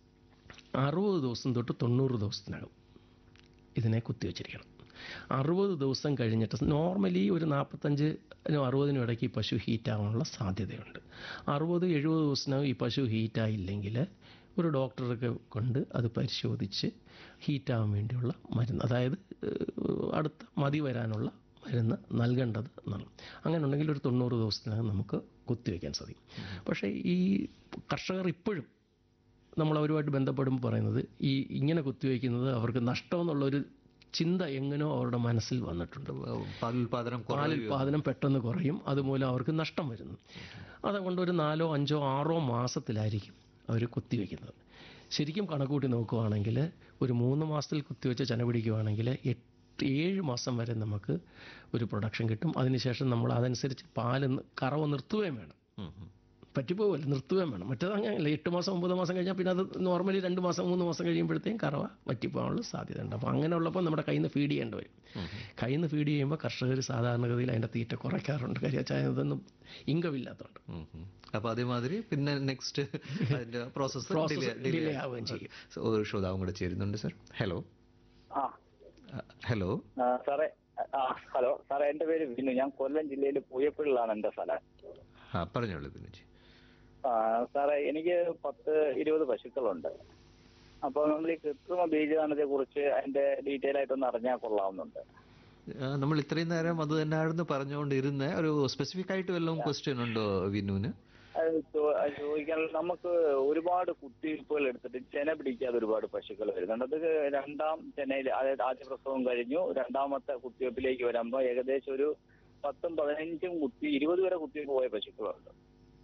അറുപത് ദിവസം തൊട്ട് തൊണ്ണൂറ് ദിവസത്തിനകം ഇതിനെ കുത്തിവെച്ചിരിക്കണം അറുപത് ദിവസം കഴിഞ്ഞിട്ട് നോർമലി ഒരു നാൽപ്പത്തഞ്ചിനും അറുപതിനും ഇടയ്ക്ക് ഈ പശു ഹീറ്റാവാനുള്ള സാധ്യതയുണ്ട് അറുപത് എഴുപത് ദിവസത്തിനകം ഈ പശു ഹീറ്റായില്ലെങ്കിൽ ഒരു ഡോക്ടറൊക്കെ കൊണ്ട് അത് പരിശോധിച്ച് ഹീറ്റാവാൻ വേണ്ടിയുള്ള മരുന്ന് അതായത് ഏഹ്, അടുത്ത മതി വരാനുള്ള മരുന്ന് നൽകേണ്ടത് എന്നാണ് അങ്ങനെ ഉണ്ടെങ്കിൽ ഒരു തൊണ്ണൂറ് ദിവസത്തിനകം നമുക്ക് കുത്തിവെക്കാൻ സാധിക്കും പക്ഷേ ഈ കർഷകർ ഇപ്പോഴും നമ്മൾ അവരുമായിട്ട് ബന്ധപ്പെടുമ്പോൾ പറയുന്നത് ഈ ഇങ്ങനെ കുത്തിവെക്കുന്നത് അവർക്ക് നഷ്ടമെന്നുള്ളൊരു ചിന്ത എങ്ങനെയോ അവരുടെ മനസ്സിൽ വന്നിട്ടുണ്ട് പാലുൽപാദനം കുറവ് പാലുൽപാദനം പെട്ടെന്ന് കുറയും അതുമൂലം അവർക്ക് നഷ്ടം വരുന്നു അതുകൊണ്ട് ഒരു നാലോ അഞ്ചോ ആറോ മാസത്തിലായിരിക്കും അവർ കുത്തിവെക്കുന്നത് ശരിക്കും കണക്കൂട്ടി നോക്കുവാണെങ്കിൽ ഒരു മൂന്ന് മാസത്തിൽ കുത്തിവെച്ച് ചന പിടിക്കുവാണെങ്കിൽ എട്ട് ഏഴ് മാസം വരെ നമുക്ക് ഒരു പ്രൊഡക്ഷൻ കിട്ടും അതിനുശേഷം നമ്മൾ അതനുസരിച്ച് പാല് നി- കറവ് നിർത്തുകയും വേണം ഉം, ഉം. പറ്റിപ്പോവല്ല നിർത്തുകയും വേണം മറ്റേത് അങ്ങനെയല്ല എട്ട് മാസം ഒമ്പത് മാസം കഴിഞ്ഞാൽ പിന്നെ അത് നോർമലി രണ്ട് മാസം മൂന്ന് മാസം കഴിയുമ്പോഴത്തേക്കും കറവ പറ്റിപ്പോകാനുള്ള സാധ്യത ഉണ്ട് അപ്പോൾ അങ്ങനെ ഉള്ളപ്പോൾ നമ്മുടെ കയ്യിൽ നിന്ന് ഫീഡ് ചെയ്യേണ്ടി വരും കയ്യിൽ നിന്ന് ഫീഡ് ചെയ്യുമ്പോൾ കർഷകർ സാധാരണഗതിയിൽ അതിൻ്റെ തീറ്റ കുറയ്ക്കാറുണ്ട് കാര്യം വെച്ചാൽ ഇതൊന്നും ഇൻകമില്ലാത്തതുകൊണ്ട് ഉം, ഉം. അപ്പോൾ അതേമാതിരി പിന്നെ നെക്സ്റ്റ് അതിൻ്റെ പ്രോസസ്സ് പ്രോസസ്സ് ഡിലേ ആവുകയും ചെയ്യും ഒരു ശ്രോതാവും കൂടെ ചേരുന്നുണ്ട് സർ ഹലോ ആ ഹലോ ആ, സാറേ ആ ഹലോ സാറേ എന്റെ പേര് വിനു ഞാൻ കൊല്ലം ജില്ലയിൽ പൂയപ്പള്ളിലാണ് എന്റെ സ്ഥലം ആ പറഞ്ഞോളൂ ബിനുജി ആ, സാറേ എനിക്ക് പത്ത് ഇരുപത് പശുക്കളുണ്ട് അപ്പോൾ നമ്മൾ ഈ കൃത്രിമ ബീജദാനത്തെ കുറിച്ച് അതിന്റെ ഡീറ്റെയിൽ ആയിട്ടൊന്ന് അറിഞ്ഞാൽ കൊള്ളാവുന്നുണ്ട് ആ, നമ്മൾ ഇത്രയും നേരം അത് തന്നെയായിരുന്നു പറഞ്ഞുകൊണ്ടിരുന്ന ഒരു സ്പെസിഫിക് ആയിട്ട് വല്ലതും ക്വസ്റ്റ്യൻ ഉണ്ടോ വിനുവിന് അത് ചോ- അത് ചോദിക്കാൻ നമുക്ക് ഒരുപാട് കുത്തിവയ്പ്പുകൾ എടുത്തിട്ട് ചെന പിടിക്കാതെ ഒരുപാട് പശുക്കൾ വരുന്നുണ്ട് അത് രണ്ടാം ചെനയിൽ അതായത് ആദ്യ പ്രസവം കഴിഞ്ഞു രണ്ടാമത്തെ കുത്തിവയ്പ്പിലേക്ക് വരുമ്പോൾ ഏകദേശം ഒരു പത്തും പതിനഞ്ചും കുത്തി ഇരുപത് വരെ കുത്തിവയ്പ്പ് പോയ പശുക്കളുണ്ട്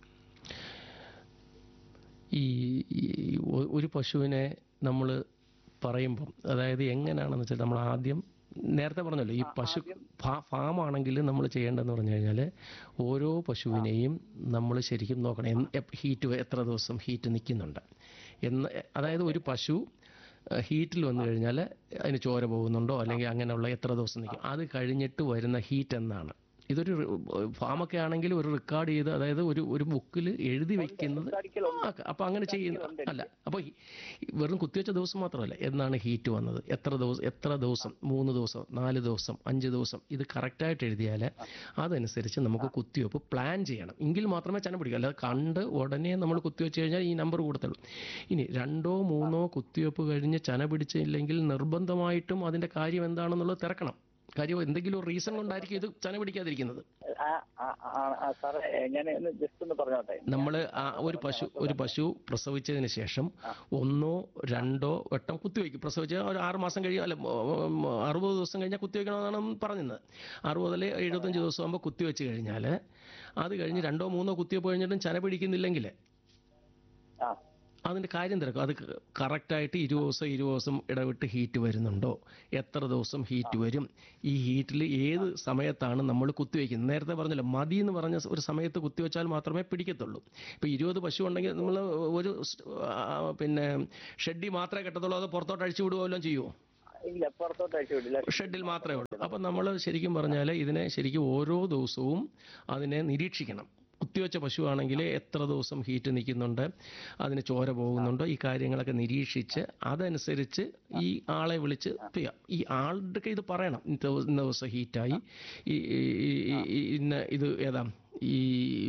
ഈ ഈ ഒ- ഒരു പശുവിനെ നമ്മൾ പറയുമ്പം അതായത് എങ്ങനെയാണെന്ന് വെച്ചാൽ നമ്മൾ ആദ്യം നേരത്തെ പറഞ്ഞല്ലോ ഈ പശു ഫാ- ഫാം ആണെങ്കിൽ നമ്മൾ ചെയ്യേണ്ടതെന്ന് പറഞ്ഞു കഴിഞ്ഞാൽ ഓരോ പശുവിനെയും നമ്മൾ ശരിക്കും നോക്കണം എന്ന് എപ്പ- ഹീറ്റ് എത്ര ദിവസം ഹീറ്റ് നിൽക്കുന്നുണ്ട് എന്ന് അതായത് ഒരു പശു ഏഹ്, ഹീറ്റിൽ വന്നു കഴിഞ്ഞാൽ അതിന് ചോര പോകുന്നുണ്ടോ അല്ലെങ്കിൽ അങ്ങനെയുള്ള എത്ര ദിവസം നിൽക്കും അത് കഴിഞ്ഞിട്ട് വരുന്ന ഹീറ്റ് എന്നാണ് ഇതൊരു റി- ഫാമൊക്കെ ആണെങ്കിൽ ഒരു റെക്കോർഡ് ചെയ്ത് അതായത് ഒരു ഒരു ബുക്കിൽ എഴുതി വെക്കുന്നത് ആ, അപ്പൊ അങ്ങനെ ചെയ്യുന്ന അല്ല അപ്പോൾ വെറും കുത്തിവെച്ച ദിവസം മാത്രമല്ല എന്നാണ് ഹീറ്റ് വന്നത് എത്ര ദിവസം എത്ര ദിവസം മൂന്ന് ദിവസം നാല് ദിവസം അഞ്ച് ദിവസം ഇത് കറക്റ്റായിട്ട് എഴുതിയാൽ അതനുസരിച്ച് നമുക്ക് കുത്തിവെപ്പ് പ്ലാൻ ചെയ്യണം എങ്കിൽ മാത്രമേ ചന പിടിക്കൂ അല്ലാതെ കണ്ട് ഉടനെ നമ്മൾ കുത്തിവെച്ച് കഴിഞ്ഞാൽ ഈ നമ്പർ കൂടത്തുള്ളൂ ഇനി രണ്ടോ മൂന്നോ കുത്തിവെപ്പ് കഴിഞ്ഞ് ചന പിടിച്ചില്ലെങ്കിൽ നിർബന്ധമായിട്ടും അതിൻ്റെ കാര്യം എന്താണെന്നുള്ളത് തിരക്കണം കാര്യം എന്തെങ്കിലും റീസൺ കൊണ്ടായിരിക്കും ഇത് ചന പിടിക്കാതിരിക്കുന്നത് ആ, ആ, ആ, ആ, സാറേ ഞാൻ ജസ്റ്റ് ഒന്ന് പറഞ്ഞോട്ടെ നമ്മൾ ഒരു പശു ഒരു പശു പ്രസവിച്ചതിന് ശേഷം ഒന്നോ രണ്ടോ വട്ടം കുത്തിവെക്കും പ്രസവിച്ച ഒരു ആറ് മാസം കഴിയും അല്ല ഉം, അറുപത് ദിവസം കഴിഞ്ഞാൽ കുത്തിവെക്കണമെന്നാണ് പറഞ്ഞത് അറുപതിൽ എഴുപത്തഞ്ച് ദിവസം ആകുമ്പോൾ കുത്തിവെച്ച് കഴിഞ്ഞാൽ അത് കഴിഞ്ഞ് രണ്ടോ മൂന്നോ കുത്തിവെപ്പ് കഴിഞ്ഞിട്ടും ചന പിടിക്കുന്നില്ലെങ്കിൽ ആ അതിൻ്റെ കാര്യം തിരക്കും അത് കറക്റ്റായിട്ട് ഇരുപത് ദിവസം ഇരുപത് ദിവസം ഇടവിട്ട് ഹീറ്റ് വരുന്നുണ്ടോ എത്ര ദിവസം ഹീറ്റ് വരും ഈ ഹീറ്റിൽ ഏത് സമയത്താണ് നമ്മൾ കുത്തിവെക്കുന്നത് നേരത്തെ പറഞ്ഞല്ലോ മതി എന്ന് പറഞ്ഞ ഒരു സമയത്ത് കുത്തിവെച്ചാൽ മാത്രമേ പിടിക്കത്തുള്ളൂ ഇപ്പോൾ ഇരുപത് പശു ഉണ്ടെങ്കിൽ നമ്മൾ ഒരു സ്- ആ, പിന്നെ ഷെഡി മാത്രമേ കെട്ടത്തുള്ളൂ അത് പുറത്തോട്ട് അഴിച്ചു വിടുകയോ ചെയ്യുമോ ഇല്ല പുറത്തോട്ട് അയച്ചു വിടില്ല ഷെഡിൽ മാത്രമേ ഉള്ളൂ അപ്പം നമ്മൾ ശരിക്കും പറഞ്ഞാൽ ഇതിനെ ശരിക്കും ഓരോ ദിവസവും അതിനെ നിരീക്ഷിക്കണം കുത്തിവെച്ച പശുവാണെങ്കിൽ എത്ര ദിവസം ഹീറ്റ് നിൽക്കുന്നുണ്ട് അതിന് ചോര പോകുന്നുണ്ടോ ഈ കാര്യങ്ങളൊക്കെ നിരീക്ഷിച്ച് അതനുസരിച്ച് ഈ ആളെ വിളിച്ച് ചെയ്യാം ഈ ആളുടെ ഇത് പറയണം ഇന്ന ദിവ- ഇന്ന ദിവസം ഹീറ്റായി ഈ ഈ- ഈ- ഈ- ഇന്ന ഇത് ഏതാ ഈ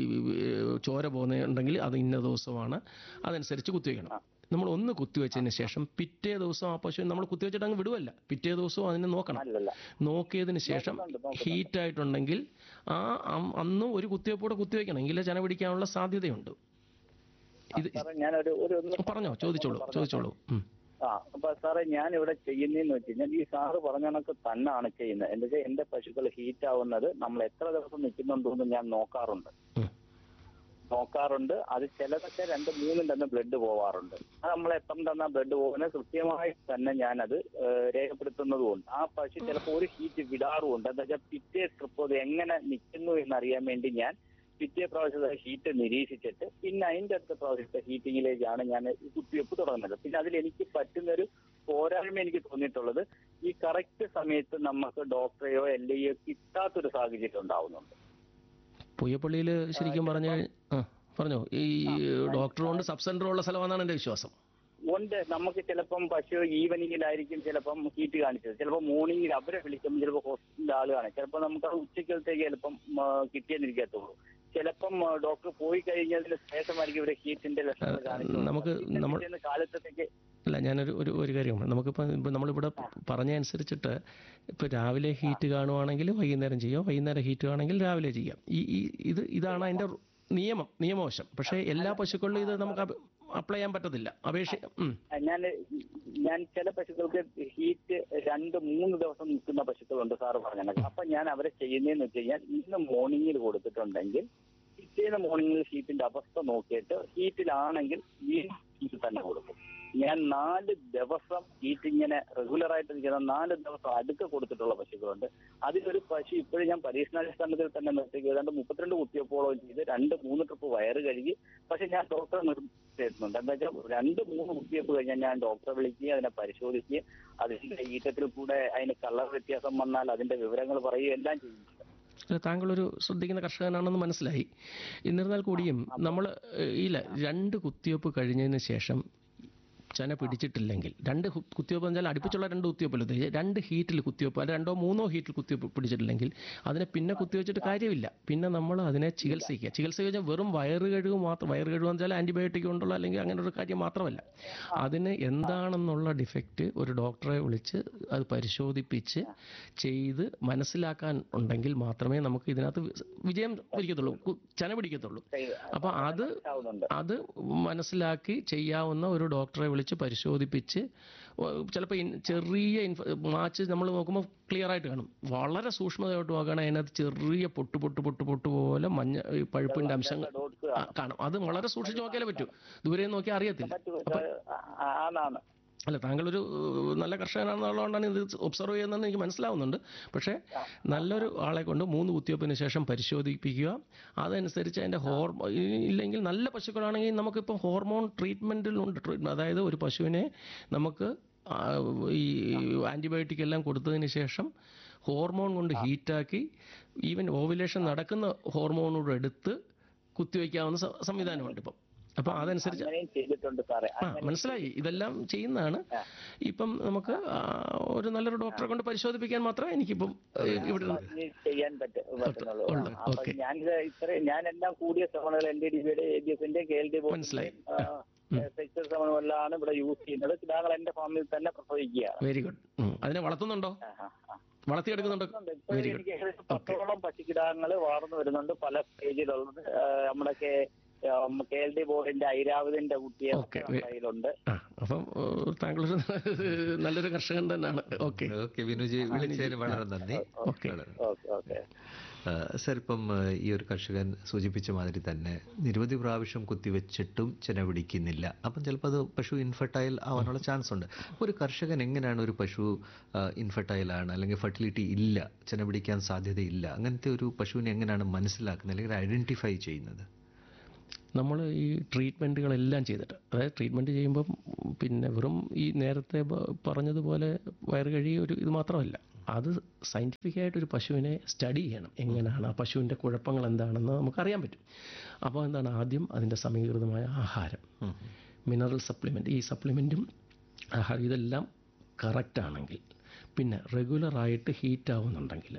ചോര പോകുന്നുണ്ടെങ്കിൽ അത് ഇന്ന ദിവസമാണ് അതനുസരിച്ച് കുത്തിവെക്കണം നമ്മൾ ഒന്ന് കുത്തിവെച്ചതിന് ശേഷം പിറ്റേ ദിവസം ആ പശു നമ്മൾ കുത്തിവെച്ചിട്ട് അങ്ങ് വിടുവല്ല പിറ്റേ ദിവസവും അതിനെ നോക്കണം അല്ലല്ല നോക്കിയതിന് ശേഷം നോക്കുന്നുണ്ട്, നോക്കുന്നുണ്ട്. ഹീറ്റ് ആയിട്ടുണ്ടെങ്കിൽ ആ അം- അന്നും ഒരു കുത്തിവെപ്പോടെ കുത്തിവെക്കണം എങ്കിലേ ചന പിടിക്കാനുള്ള സാധ്യതയുണ്ട് ഇത് സാറേ ഞാനൊരു ഒരു ഒന്ന് പറഞ്ഞോ ചോദിച്ചോളൂ ചോദിച്ചോളൂ ഉം. ആ അപ്പൊ സാറേ ഞാൻ ഇവിടെ ചെയ്യുന്നതെന്ന് വെച്ച് കഴിഞ്ഞാൽ ഈ സാറ് പറഞ്ഞ കണക്ക് തന്നെയാണ് ചെയ്യുന്നത് എന്താ വെച്ചാൽ എന്റെ പശുക്കൾ ഹീറ്റ് ആവുന്നത് നമ്മൾ എത്ര ദിവസം നിൽക്കുന്നുണ്ടോ എന്ന് ഞാൻ നോക്കാറുണ്ട് ഉം. നോക്കാറുണ്ട് അത് ചിലതൊക്കെ രണ്ട് മൂന്നും തന്നെ ബ്ലഡ് പോവാറുണ്ട് അത് നമ്മൾ എത്ര തന്ന ബ്ലഡ് പോകുന്നത് കൃത്യമായി തന്നെ ഞാനത് ഏഹ്, രേഖപ്പെടുത്തുന്നതുകൊണ്ട് ആ പശു ചിലപ്പോൾ ഒരു ഹീറ്റ് വിടാറുമുണ്ട് എന്താ വെച്ചാൽ പിറ്റേ ട്രിപ്പ് അത് എങ്ങനെ നിൽക്കുന്നു എന്നറിയാൻ വേണ്ടി ഞാൻ പിറ്റേ പ്രാവശ്യത്തെ ഹീറ്റ് നിരീക്ഷിച്ചിട്ട് പിന്നെ അതിന്റെ അടുത്ത പ്രാവശ്യത്തെ ഹീറ്റിങ്ങിലേക്കാണ് ഞാൻ ഈ കുത്തിവെപ്പ് തുടങ്ങുന്നത് പിന്നെ അതിൽ എനിക്ക് പറ്റുന്നൊരു പോരായ്മ എനിക്ക് തോന്നിയിട്ടുള്ളത് ഈ കറക്റ്റ് സമയത്ത് നമുക്ക് ഡോക്ടറെയോ എൽ ഐയോ കിട്ടാത്തൊരു സാഹചര്യം ഉണ്ടാവുന്നുണ്ട് പുയ്യപ്പള്ളിയിൽ ശരിക്കും പറഞ്ഞ ആ പറഞ്ഞോ ഈ ഡോക്ടർ കൊണ്ട് സബ് സെന്റർ ഉള്ള സ്ഥലമാണെന്നാണ് എൻ്റെ വിശ്വാസം ഉണ്ട് നമുക്ക് ചിലപ്പം പശു ഈവനിങ്ങിലായിരിക്കും ചിലപ്പം ഹീറ്റ് കാണിച്ചത് ചിലപ്പോൾ മോർണിംഗിൽ അവരെ വിളിക്കുമ്പോൾ ചിലപ്പോൾ ഹോസ്പിറ്റലിൽ ആൾ കാണും ചിലപ്പോൾ നമുക്ക് അത് ഉച്ചക്കലത്തേക്ക് ചിലപ്പം ആ, കിട്ടിയെന്നിരിക്കത്തുള്ളൂ ചിലപ്പം ആ, ഡോക്ടർ പോയി കഴിഞ്ഞതിന് ശേഷമായിരിക്കും ഇവരെ ഹീറ്റിന്റെ ലക്ഷണങ്ങൾ കാണിച്ചത് നമുക്ക് നമ്മൾ പിറ്റേന്ന് കാലത്തേക്ക് അല്ല ഞാനൊരു ഒരു ഒരു കാര്യം പറയാം. നമുക്കിപ്പോൾ ഇപ്പം നമ്മളിവിടെ പറഞ്ഞ അനുസരിച്ചിട്ട് ഇപ്പോൾ രാവിലെ ഹീറ്റ് കാണുവാണെങ്കിൽ വൈകുന്നേരം ചെയ്യാം വൈകുന്നേരം ഹീറ്റ് കാണുമെങ്കിൽ രാവിലെ ചെയ്യാം ഈ ഈ ഇത് ഇതാണ് അതിൻ്റെ നിയമം നിയമവശം പക്ഷേ എല്ലാ പശുക്കളിലും ഇത് നമുക്ക് അപ്ലൈ ചെയ്യാൻ പറ്റത്തില്ല അപേക്ഷ ഉം. ഞാൻ ഞാൻ ചില പശുക്കൾക്ക് ഹീറ്റ് രണ്ട് മൂന്ന് ദിവസം നിൽക്കുന്ന പശുക്കളുണ്ട് സാറ് പറഞ്ഞത് അപ്പൊ ഞാൻ അവരെ ചെയ്യുന്നതെന്ന് വെച്ച് കഴിഞ്ഞാൽ ഇന്ന് മോർണിംഗിൽ കൊടുത്തിട്ടുണ്ടെങ്കിൽ പിറ്റേന്ന് മോർണിംഗിൽ ഹീറ്റിന്റെ അവസ്ഥ നോക്കിയിട്ട് ഹീറ്റിലാണെങ്കിൽ വീണ്ടും ഹീറ്റ് തന്നെ കൊടുക്കും ഞാൻ നാല് ദിവസം ഹീറ്റ് ഇങ്ങനെ റെഗുലർ ആയിട്ട് നിൽക്കുന്ന നാല് ദിവസം അടുക്ക കൊടുത്തിട്ടുള്ള പശുക്കളുണ്ട് അതിലൊരു പശു ഇപ്പോഴും ഞാൻ പരീക്ഷണാടിസ്ഥാനത്തിൽ തന്നെ നിർത്തിക്കുക ഏതാണ്ട് മുപ്പത്തിരണ്ട് കുത്തിയപ്പോളം ചെയ്ത് രണ്ട് മൂന്ന് ട്രിപ്പ് വയറ് കഴുകി പക്ഷെ ഞാൻ ഡോക്ടറെ നിർത്തിയിട്ടുണ്ട് എന്താ വെച്ചാൽ രണ്ട് മൂന്ന് കുത്തിയപ്പ് കഴിഞ്ഞാൽ ഞാൻ ഡോക്ടറെ വിളിക്കുകയും അതിനെ പരിശോധിക്കുകയും അതിന്റെ ഈറ്റത്തിൽ കൂടെ അതിന് കളർ വ്യത്യാസം വന്നാൽ അതിന്റെ വിവരങ്ങൾ പറയുകയും എല്ലാം ചെയ്യുന്നുണ്ട് അല്ല, താങ്കളൊരു ശ്രദ്ധിക്കുന്ന കർഷകനാണെന്ന് മനസ്സിലായി എന്നിരുന്നാൽ കൂടിയും നമ്മൾ ഇല്ല രണ്ട് കുത്തിവെപ്പ് കഴിഞ്ഞതിന് ശേഷം ചന പിടിച്ചിട്ടില്ലെങ്കിൽ രണ്ട് ഹു- കുത്തിവെപ്പ് എന്ന് വെച്ചാൽ അടുപ്പിച്ചുള്ള രണ്ട് കുത്തിവെപ്പല്ല ഉദ്ദേശിച്ചത് രണ്ട് ഹീറ്റിൽ കുത്തിവെപ്പ് അല്ല രണ്ടോ മൂന്നോ ഹീറ്റിൽ കുത്തിവെപ്പ് പിടിച്ചിട്ടില്ലെങ്കിൽ അതിനെ പിന്നെ കുത്തിവെച്ചിട്ട് കാര്യമില്ല പിന്നെ നമ്മൾ അതിനെ ചികിത്സിക്കുക ചികിത്സ വെച്ചാൽ വെറും വയറ് കഴിവ് മാത്രം വയറ് കഴിവ് എന്ന് വെച്ചാൽ ആൻറ്റിബയോട്ടിക് കൊണ്ടുള്ള അല്ലെങ്കിൽ അങ്ങനെ ഒരു കാര്യം മാത്രമല്ല അതിന് എന്താണെന്നുള്ള ഡിഫക്റ്റ് ഒരു ഡോക്ടറെ വിളിച്ച് അത് പരിശോധിപ്പിച്ച് ചെയ്ത് മനസ്സിലാക്കാൻ ഉണ്ടെങ്കിൽ മാത്രമേ നമുക്ക് ഇതിനകത്ത് വി- വിജയം പിടിക്കത്തുള്ളൂ കു- ചന പിടിക്കത്തുള്ളൂ അപ്പോൾ അത് ആവുന്നുണ്ട് അത് മനസ്സിലാക്കി ചെയ്യാവുന്ന ഒരു ഡോക്ടറെ വിളിച്ച് പരിശോധിപ്പിച്ച് ചിലപ്പോൾ ചെറിയ ഇൻഫ മാച്ച് നമ്മൾ നോക്കുമ്പോൾ ക്ലിയർ ആയിട്ട് കാണും വളരെ സൂക്ഷ്മതയായിട്ട് നോക്കുകയാണെങ്കിൽ അതിനകത്ത് ചെറിയ പൊട്ട് പൊട്ട് പൊട്ട് പൊട്ട് പോലെ മഞ്ഞ ഈ പഴുപ്പിൻ്റെ അംശങ്ങൾ ഡോട്ട്സ് ആ, കാണും അത് വളരെ സൂക്ഷിച്ച് നോക്കിയാലേ പറ്റൂ ദൂരെ നിന്ന് നോക്കിയാൽ അറിയത്തില്ല മറ്റു ആണാണ് അല്ല താങ്കളൊരു ഏഹ്, നല്ല കർഷകനാണെന്നുള്ളതുകൊണ്ടാണ് ഇത് ഒബ്സർവ് ചെയ്യുന്നതെന്ന് എനിക്ക് മനസ്സിലാവുന്നുണ്ട് പക്ഷേ നല്ലൊരു ആളെ കൊണ്ട് മൂന്ന് കുത്തിവയ്പ്പിന് ശേഷം പരിശോധിപ്പിക്കുക അതനുസരിച്ച് അതിൻ്റെ ഹോർമോ ഇല്ലെങ്കിൽ നല്ല പശുക്കളാണെങ്കിൽ നമുക്കിപ്പോൾ ഹോർമോൺ ട്രീറ്റ്മെൻറ്റിലുണ്ട് ട്രീറ്റ്മെൻറ്റ് അതായത് ഒരു പശുവിനെ നമുക്ക് ആ, ഈ ആൻറ്റിബയോട്ടിക് എല്ലാം കൊടുത്തതിന് ശേഷം ഹോർമോൺ കൊണ്ട് ഹീറ്റാക്കി ഈവൻ ഓവുലേഷൻ നടക്കുന്ന ഹോർമോണോട് എടുത്ത് കുത്തിവയ്ക്കാവുന്ന സ- സംവിധാനമുണ്ട് ഇപ്പം അപ്പോൾ അതനുസരിച്ച് അങ്ങനെയും ചെയ്തിട്ടുണ്ട് സാറേ ആ മനസ്സിലായി ഇതെല്ലാം ചെയ്യുന്നതാണ് ഇപ്പം നമുക്ക് ആ, ഒരു നല്ലൊരു ഡോക്ടറെ കൊണ്ട് പരിശോധിപ്പിക്കാൻ മാത്രമേ എനിക്കിപ്പം ഏ, ഇവിടെ നിന്ന് പറഞ്ഞ് ചെയ്യാൻ പറ്റ- പറ്റുന്നുള്ളൂ ഉള്ളു. അപ്പൊ ഓക്കെ. ഞാനിത് ഇത്ര ഞാൻ എല്ലാം കൂടിയ ശ്രമണകൾ എൻ ഡി ഡി ബിയുടെ എ ബി എസിന്റെ കെ എൽ ഡി മനസ്സിലായി. സെക്ടർ ശ്രമണമെല്ലാം ഇവിടെ യൂസ് ചെയ്യുന്നത് കിടാങ്ങൾ എന്റെ ഫാമിൽ തന്നെ പ്രസവിക്കുകയാണ് വെരി ഗുഡ് അതിനെ വളർത്തുന്നുണ്ടോ ആ, ആ, ആ. വളർത്തിയെടുക്കുന്നുണ്ടോ ഇപ്പോഴും വെരി ഗുഡ് എനിക്ക് ഏകദേശം പത്തോളം പശുക്കിടാങ്ങൾ വളർന്നു വരുന്നുണ്ട് പല സ്റ്റേജിലുള്ളത് ആ, നമ്മുടെയൊക്കെ കെ എൽ ഡി ബോർഡിന്റെ ഐരാവതിന്റെ കുട്ടിയെ ഓക്കെ. നമ്മുടെ കയ്യിലുണ്ട് ആ അപ്പം ഏഹ്, താങ്കളൊരു നല്ലൊരു കർഷകൻ തന്നെയാണ് ഓക്കെ ഓക്കെ വിനുജി വിളിച്ചതിന് വളരെ നന്ദി ഓക്കെ വളരെ ഓക്കെ ഓക്കെ ആ, സർ ഇപ്പം ആ, ഈ ഒരു കർഷകൻ സൂചിപ്പിച്ച മാതിരി തന്നെ നിരവധി പ്രാവശ്യം കുത്തിവെച്ചിട്ടും ചെന പിടിക്കുന്നില്ല അപ്പം ചിലപ്പോൾ അത് പശു ഇൻഫെർട്ടൈൽ ആവാനുള്ള ചാൻസ് ഉണ്ട് ഒരു കർഷകൻ എങ്ങനെയാണ് ഒരു പശു ഇൻഫെർട്ടൈൽ ആണ് അല്ലെങ്കിൽ ഫെർട്ടിലിറ്റി ഇല്ല ചെന പിടിക്കാൻ സാധ്യതയില്ല അങ്ങനത്തെ ഒരു പശുവിനെ എങ്ങനെയാണ് മനസ്സിലാക്കുന്നത് അല്ലെങ്കിൽ ഐഡന്റിഫൈ ചെയ്യുന്നത് നമ്മൾ ഈ ട്രീറ്റ്മെൻറ്റുകളെല്ലാം ചെയ്തിട്ട് അതായത് ട്രീറ്റ്മെൻറ്റ് ചെയ്യുമ്പം പിന്നെ വെറും ഈ നേരത്തെ പ- പറഞ്ഞതുപോലെ വയറ് കഴി ഒരു ഇത് മാത്രമല്ല അത് സയൻറ്റിഫിക് ആയിട്ട് ഒരു പശുവിനെ സ്റ്റഡി ചെയ്യണം എങ്ങനെയാണ് ആ പശുവിൻ്റെ കുഴപ്പങ്ങൾ എന്താണെന്ന് നമുക്കറിയാൻ പറ്റും അപ്പോൾ എന്താണ് ആദ്യം അതിൻ്റെ സമീകൃതമായ ആഹാരം മിനറൽ സപ്ലിമെൻറ്റ് ഈ സപ്ലിമെൻറ്റും ആഹാരം ഇതെല്ലാം കറക്റ്റ് ആണെങ്കിൽ പിന്നെ റെഗുലറായിട്ട് ഹീറ്റ് ആവുന്നുണ്ടെങ്കിൽ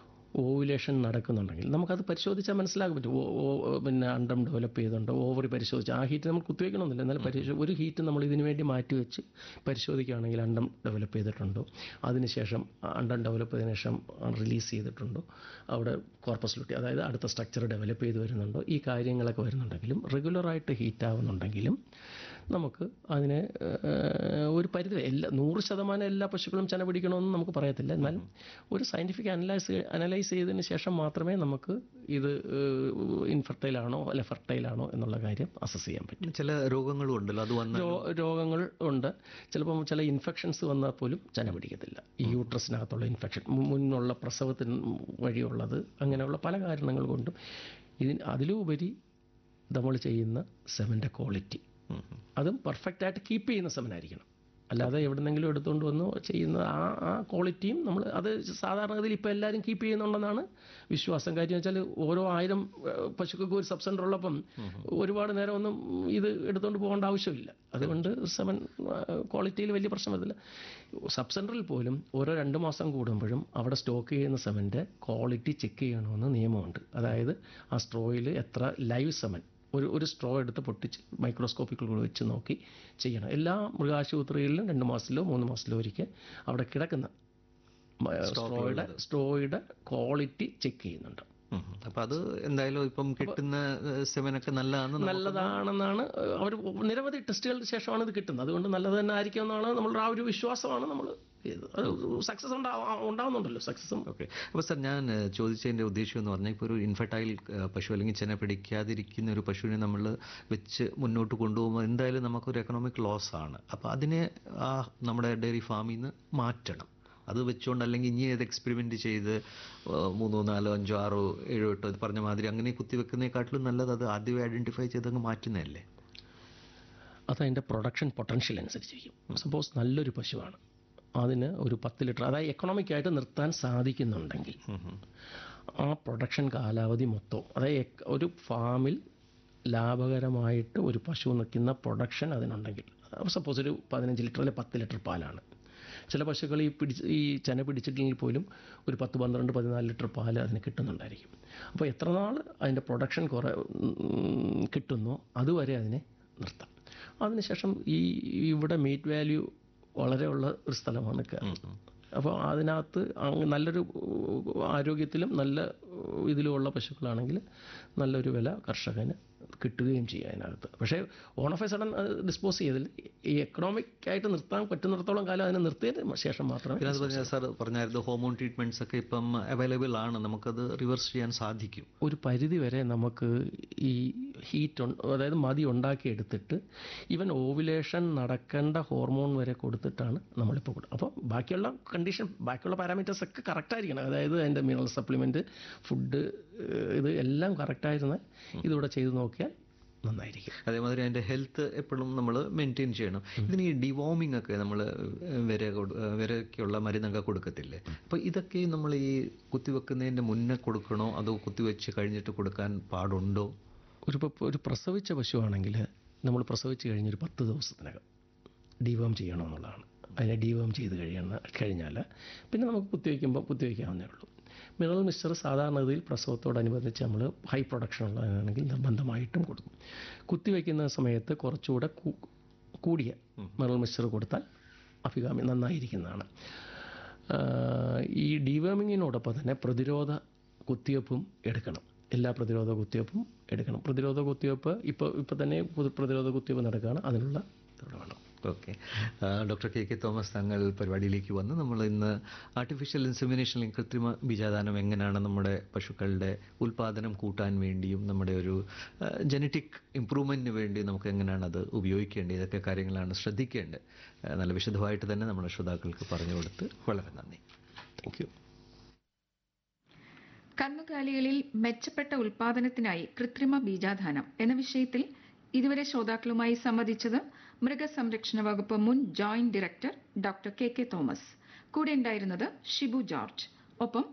ഓവുലേഷൻ നടക്കുന്നുണ്ടെങ്കിൽ നമുക്കത് പരിശോധിച്ചാൽ മനസ്സിലാക്കാൻ പറ്റും ഓ- ഓ- പിന്നെ അണ്ടം ഡെവലപ്പ് ചെയ്തുണ്ടോ ഓവറി പരിശോധിച്ച് ആ ഹീറ്റ് നമ്മൾ കുത്തിവെക്കണമെന്നില്ല എന്നാലും പരിശോ ഒരു ഹീറ്റ് നമ്മൾ ഇതിനു വേണ്ടി മാറ്റി വെച്ച് പരിശോധിക്കുകയാണെങ്കിൽ അണ്ടം ഡെവലപ്പ് ചെയ്തിട്ടുണ്ടോ അതിനുശേഷം അണ്ടം ഡെവലപ്പ് ചെയ്തതിനു ശേഷം റിലീസ് ചെയ്തിട്ടുണ്ടോ അവിടെ കോർപ്പസ് ലുട്ടി അതായത് അടുത്ത സ്ട്രക്ചർ ഡെവലപ്പ് ചെയ്ത് വരുന്നുണ്ടോ ഈ കാര്യങ്ങളൊക്കെ വരുന്നുണ്ടെങ്കിലും റെഗുലറായിട്ട് ഹീറ്റ് ആവുന്നുണ്ടെങ്കിലും നമുക്ക് അതിനെ ഏഹ്, ഒരു പരിധി വരെ എല്ലാ നൂറ് ശതമാനം എല്ലാ പശുക്കളും ചെന പിടിക്കണമെന്ന് നമുക്ക് പറയത്തില്ല എന്നാൽ ഒരു സയൻറ്റിഫിക് അനലൈസ് അനലൈസ് ചെയ്തതിന് ശേഷം മാത്രമേ നമുക്ക് ഇത് ഇൻഫെർട്ടൈൽ ആണോ അല്ലെ ഫെർട്ടൈൽ ആണോ എന്നുള്ള കാര്യം അസസ് ചെയ്യാൻ പറ്റും ചില രോഗങ്ങളും ഉണ്ടല്ലോ അത് വന്ന രോ- രോഗങ്ങൾ ഉണ്ട് ചിലപ്പം ചില ഇൻഫെക്ഷൻസ് വന്നാൽ പോലും ചന പിടിക്കത്തില്ല ഈ യൂട്രസിനകത്തുള്ള ഇൻഫെക്ഷൻ മുന്നുള്ള പ്രസവത്തിന് വഴിയുള്ളത് അങ്ങനെയുള്ള പല കാരണങ്ങൾ കൊണ്ടും ഇതിന് അതിലുപരി നമ്മൾ ചെയ്യുന്ന സെമൻ്റെ ക്വാളിറ്റി അതും പെർഫെക്റ്റ് ആയിട്ട് കീപ്പ് ചെയ്യുന്ന സെമനായിരിക്കണം അല്ലാതെ എവിടെന്നെങ്കിലും എടുത്തുകൊണ്ട് വന്ന് ചെയ്യുന്ന ആ ആ ക്വാളിറ്റിയും നമ്മൾ അത് സാധാരണഗതിയിൽ ഇപ്പോൾ എല്ലാവരും കീപ്പ് ചെയ്യുന്നുണ്ടെന്നാണ് വിശ്വാസം കാര്യം വെച്ചാൽ ഓരോ ആയിരം ഏഹ്, പശുക്കൾക്ക് ഒരു സബ് സെൻ്റർ ഉള്ളപ്പം ഒരുപാട് നേരം ഒന്നും ഇത് എടുത്തുകൊണ്ട് പോകേണ്ട ആവശ്യമില്ല അതുകൊണ്ട് സെവൻ ക്വാളിറ്റിയിൽ വലിയ പ്രശ്നം വരില്ല സബ് സെൻ്ററിൽ പോലും ഓരോ രണ്ട് മാസം കൂടുമ്പോഴും അവിടെ സ്റ്റോക്ക് ചെയ്യുന്ന സെമൻ്റെ ക്വാളിറ്റി ചെക്ക് ചെയ്യണമെന്ന് നിയമമുണ്ട് അതായത് ആ സ്ട്രോയിൽ എത്ര ലൈവ് സെമൻ ഒരു ഒരു സ്ട്രോ എടുത്ത് പൊട്ടിച്ച് മൈക്രോസ്കോപ്പിക്കൽ വെച്ച് നോക്കി ചെയ്യണം എല്ലാ മൃഗാശുപത്രികളിലും രണ്ട് മാസത്തിലോ മൂന്ന് മാസത്തിലോ ഒരിക്കൽ അവിടെ കിടക്കുന്ന മ- സ്ട്രോയുടെ സ്ട്രോയുടെ ക്വാളിറ്റി ചെക്ക് ചെയ്യുന്നുണ്ട് ഉം. അപ്പൊ അത് എന്തായാലും ഇപ്പം കിട്ടുന്ന സെവനൊക്കെ നല്ലതാണെന്ന് നമുക്ക് നല്ലതാണെന്നാണ് അവർ നിരവധി ടെസ്റ്റുകൾക്ക് ശേഷമാണ് ഇത് കിട്ടുന്നത് അതുകൊണ്ട് നല്ലത് തന്നെ ആയിരിക്കും എന്നാണ് നമ്മളുടെ ആ ഒരു വിശ്വാസമാണ് നമ്മൾ അത് സക്സസ് ഉണ്ടാവുന്നുണ്ടല്ലോ സക്സസും ഓക്കെ അപ്പോൾ സാർ ഞാൻ ഏഹ്, ചോദിച്ചതിൻ്റെ ഉദ്ദേശം എന്ന് പറഞ്ഞാൽ ഇപ്പോൾ ഒരു ഇൻഫെർട്ടൈൽ ഏഹ്, പശു അല്ലെങ്കിൽ ചെന പിടിക്കാതിരിക്കുന്ന ഒരു പശുവിനെ നമ്മൾ വെച്ച് മുന്നോട്ട് കൊണ്ടുപോകുമ്പോൾ എന്തായാലും നമുക്കൊരു എക്കണോമിക് ലോസ് ആണ് അപ്പോൾ അതിനെ ആ നമ്മുടെ ഡയറി ഫാമിൽ നിന്ന് മാറ്റണം അത് വെച്ചുകൊണ്ട് അല്ലെങ്കിൽ ഇനി ഏത് എക്സ്പെരിമെൻ്റ് ചെയ്ത് ഏഹ്, മൂന്നോ നാലോ അഞ്ചോ ആറോ ഏഴോ എട്ടോ ഇത് പറഞ്ഞ മാതിരി അങ്ങനെ കുത്തിവെക്കുന്നതിനെക്കാട്ടിലും നല്ലത് അത് ആദ്യമേ ഐഡൻറ്റിഫൈ ചെയ്ത് അങ്ങ് മാറ്റുന്നതല്ലേ അത് അതിൻ്റെ പ്രൊഡക്ഷൻ പൊട്ടൻഷ്യൽ അനുസരിച്ചിരിക്കും സപ്പോസ് നല്ലൊരു പശുവാണ് അതിന് ഒരു പത്ത് ലിറ്റർ അതായത് എക്കണോമിക് ആയിട്ട് നിർത്താൻ സാധിക്കുന്നുണ്ടെങ്കിൽ ആ പ്രൊഡക്ഷൻ കാലാവധി മൊത്തം അതായത് എക്- ഒരു ഫാമിൽ ലാഭകരമായിട്ട് ഒരു പശു നിൽക്കുന്ന പ്രൊഡക്ഷൻ അതിനുണ്ടെങ്കിൽ സപ്പോസ് ഒരു പതിനഞ്ച് ലിറ്റർ അല്ലെങ്കിൽ പത്ത് ലിറ്റർ പാലാണ് ചില പശുക്കൾ ഈ പിടിച്ച് ഈ ചെന പിടിച്ചിട്ടില്ലെങ്കിൽ പോലും ഒരു പത്ത് പന്ത്രണ്ട് പതിനാല് ലിറ്റർ പാല് അതിന് കിട്ടുന്നുണ്ടായിരിക്കും അപ്പോൾ എത്ര നാൾ അതിൻ്റെ പ്രൊഡക്ഷൻ കുറേ ഉം, കിട്ടുന്നോ അതുവരെ അതിനെ നിർത്താം അതിനുശേഷം ഈ ഇവിടെ മീറ്റ് വാല്യൂ വളരെ ഉള്ള ഒരു സ്ഥലമാണ് കേരളം അപ്പോൾ അതിനകത്ത് അങ്ങ് നല്ലൊരു ഉം, ആരോഗ്യത്തിലും നല്ല ഉം, ഇതിലുമുള്ള പശുക്കളാണെങ്കിൽ നല്ലൊരു വില കർഷകന് കിട്ടുകയും ചെയ്യും അതിനകത്ത് പക്ഷേ on of a sudden dispose ചെയ്തിൽ ഈ എക്കണോമിക് ആയിട്ട് നിർത്താൻ പറ്റുന്നിടത്തോളം കാലം അതിനെ നിർത്തിയതിന് ശേഷം മാത്രമേ പിന്നെ അത് പറഞ്ഞ സാർ പറഞ്ഞായിരുന്നു ഹോമോൺ ട്രീറ്റ്മെൻറ്റ്സ് ഒക്കെ ഇപ്പം അവൈലബിൾ ആണ് നമുക്കത് റിവേഴ്സ് ചെയ്യാൻ സാധിക്കും ഒരു പരിധി വരെ നമുക്ക് ഈ ഹീറ്റ് അതായത് മതി ഉണ്ടാക്കിയെടുത്തിട്ട് ഈവൻ ഓവുലേഷൻ നടക്കേണ്ട ഹോർമോൺ വരെ കൊടുത്തിട്ടാണ് നമ്മളിപ്പോൾ കൊടുക്കുക അപ്പോൾ ബാക്കിയുള്ള കണ്ടീഷൻ ബാക്കിയുള്ള പാരാമീറ്റേഴ്സ് ഒക്കെ കറക്റ്റായിരിക്കണം അതായത് അതിൻ്റെ മിനറൽ സപ്ലിമെൻറ്റ് ഫുഡ് ഇത് എല്ലാം കറക്റ്റായിരുന്ന ഇതിവിടെ ചെയ്ത് നോക്കിയാൽ നന്നായിരിക്കും അതേമാതിരി അതിൻ്റെ ഹെൽത്ത് എപ്പോഴും നമ്മൾ മെയിൻറ്റെയിൻ ചെയ്യണം ഇതിന് ഈ ഡിവോമിംഗ് ഒക്കെ നമ്മൾ വിര കൊടു- വിരയ്ക്കുള്ള മരുന്നൊക്കെ കൊടുക്കത്തില്ലേ അപ്പോൾ ഇതൊക്കെ നമ്മൾ ഈ കുത്തിവെക്കുന്നതിൻ്റെ മുന്നേ കൊടുക്കണോ അതോ കുത്തിവെച്ച് കഴിഞ്ഞിട്ട് കൊടുക്കാൻ പാടുണ്ടോ ഒരു പ- ഒരു പ്രസവിച്ച പശുവാണെങ്കിൽ നമ്മൾ പ്രസവിച്ച് കഴിഞ്ഞൊരു പത്ത് ദിവസത്തിനകം ഡീവേം ചെയ്യണമെന്നുള്ളതാണ് അതിനെ ഡീവേം ചെയ്ത് കഴിയുന്ന കഴിഞ്ഞാൽ പിന്നെ നമുക്ക് കുത്തിവെക്കുമ്പോൾ കുത്തിവെക്കാവുന്നേ ഉള്ളൂ മിനറൽ മിക്സ്ചർ സാധാരണഗതിയിൽ പ്രസവത്തോടനുബന്ധിച്ച് നമ്മൾ ഹൈ പ്രൊഡക്ഷൻ ഉള്ളതാണെങ്കിൽ നിർബന്ധമായിട്ടും കൊടുക്കും കുത്തിവെക്കുന്ന സമയത്ത് കുറച്ചുകൂടെ കൂ- കൂടിയ മിനറൽ മിക്സ്ചർ കൊടുത്താൽ അഭികാമ്യം നന്നായിരിക്കുന്നതാണ് ആഹ് ഈ ഡീവേമിങ്ങിനോടൊപ്പം തന്നെ പ്രതിരോധ കുത്തിവെപ്പും എടുക്കണം എല്ലാ പ്രതിരോധ കുത്തിവയ്പ്പും എടുക്കണം പ്രതിരോധ കുത്തിവയ്പ്പ് ഇപ്പോൾ ഇപ്പോൾ തന്നെ പുതു- പ്രതിരോധ കുത്തിവയ്പ്പ് നടക്കുകയാണ് അതിനുള്ള ഇതോടെ വേണം okay doctor K K Thomas താങ്കൾ പരിപാടിയിലേക്ക് വന്ന് നമ്മൾ ഇന്ന് ആർട്ടിഫിഷ്യൽ ഇൻസെമിനേഷൻ കൃത്രിമ ബീജാദാനം എങ്ങനെയാണ് നമ്മുടെ പശുക്കളുടെ ഉൽപാദനം കൂട്ടാൻ വേണ്ടിയും നമ്മുടെ ഒരു ജനറ്റിക് ഇമ്പ്രൂവ്മെൻറ്റിന് വേണ്ടി നമുക്ക് എങ്ങനെയാണ് അത് ഉപയോഗിക്കേണ്ടത് ഇതൊക്കെ കാര്യങ്ങളാണ് ശ്രദ്ധിക്കേണ്ടത് ആ, നല്ല വിശദമായിട്ട് തന്നെ നമ്മുടെ ശ്രോതാക്കൾക്ക് പറഞ്ഞു കൊടുത്ത് വളരെ നന്ദി താങ്ക് യു കന്നുകാലികളിൽ മെച്ചപ്പെട്ട ഉൽപാദനത്തിനായി കൃത്രിമ ബീജാധാനം എന്ന വിഷയത്തിൽ ഇതുവരെ ശ്രോതാക്കളുമായി സംവദിച്ചത് മൃഗസംരക്ഷണ വകുപ്പ് മുൻ joint director doctor K K Thomas കൂടെ ഉണ്ടായിരുന്നത് ഷിബു ജോർജ് ഒപ്പം